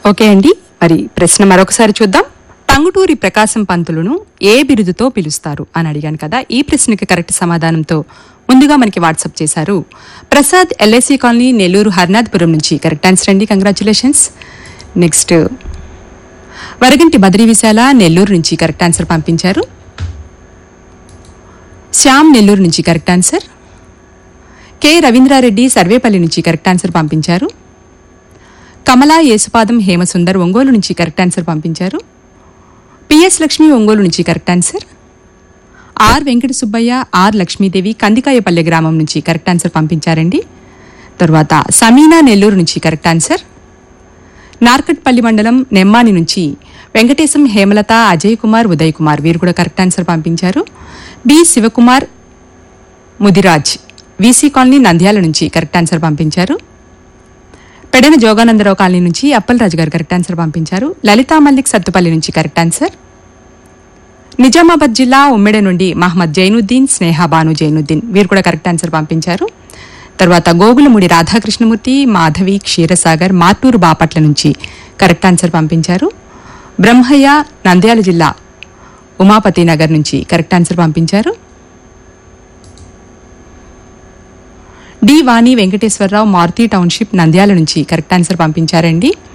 okay అండి మరి ప్రశ్న మరొకసారి చూద్దాం టంగుటూరి ప్రకాశం పంతులను ఏ బిరుదుతో పిలుస్తారు అని అడిగాను కదా ఈ ప్రశ్నకి కరెక్ట్ సమాధానంతో ముందుగా మనకి వాట్సాప్ చేశారు ప్రసాద్ ఎల్ఐసి కాలనీ నెల్లూరు హర్నాథ్పురం నుంచి కరెక్ట్ ఆన్సర్ అండి కంగ్రాచులేషన్స్ నెక్స్ట్ వరగంటి బద్రీ విశాల నెల్లూరు నుంచి కరెక్ట్ ఆన్సర్ పంపించారు శ్యామ్ నెల్లూరు నుంచి correct answer K Ravindra Reddy Sarvepalli నుంచి కరెక్ట్ ఆన్సర్ పంపించారు కమలా యేసుపాదం హేమసుందర్ ఒంగోలు నుంచి కరెక్ట్ ఆన్సర్ పంపించారు పిఎస్ లక్ష్మి ఒంగోలు నుంచి correct answer R Venkata Subbaiah R Lakshmidevi Kandikayapalle గ్రామం నుంచి కరెక్ట్ ఆన్సర్ పంపించారండి తర్వాత సమీనా నెల్లూరు నుంచి కరెక్ట్ ఆన్సర్ నార్కట్పల్లి మండలం నెమ్మాని నుంచి వెంకటేశం హేమలత అజయ్ కుమార్ ఉదయ్ కుమార్ వీరు కూడా కరెక్ట్ ఆన్సర్ పంపించారు B Shivakumar Mudiraj VC colony Nandyal నుంచి కరెక్ట్ ఆన్సర్ పంపించారు పెడన జోగానందరావు కాలనీ నుంచి అప్పలరాజు గారు కరెక్ట్ ఆన్సర్ పంపించారు లలితా మల్లిక్ సత్తుపల్లి నుంచి కరెక్ట్ ఆన్సర్ నిజామాబాద్ జిల్లా ఉమ్మెడ నుండి మహమ్మద్ జైనుద్దీన్ స్నేహ బాను జైనుద్దీన్ వీరు కూడా కరెక్ట్ ఆన్సర్ పంపించారు తర్వాత గోగులముడి రాధాకృష్ణమూర్తి మాధవి క్షీరసాగర్ మార్టూరు బాపట్ల నుంచి కరెక్ట్ ఆన్సర్ పంపించారు బ్రహ్మయ్య నంద్యాల జిల్లా ఉమాపతి నగర్ నుంచి కరెక్ట్ ఆన్సర్ పంపించారు డి వాణి వెంకటేశ్వరరావు మారుతి టౌన్షిప్ నంద్యాల నుంచి కరెక్ట్ ఆన్సర్ పంపించారండి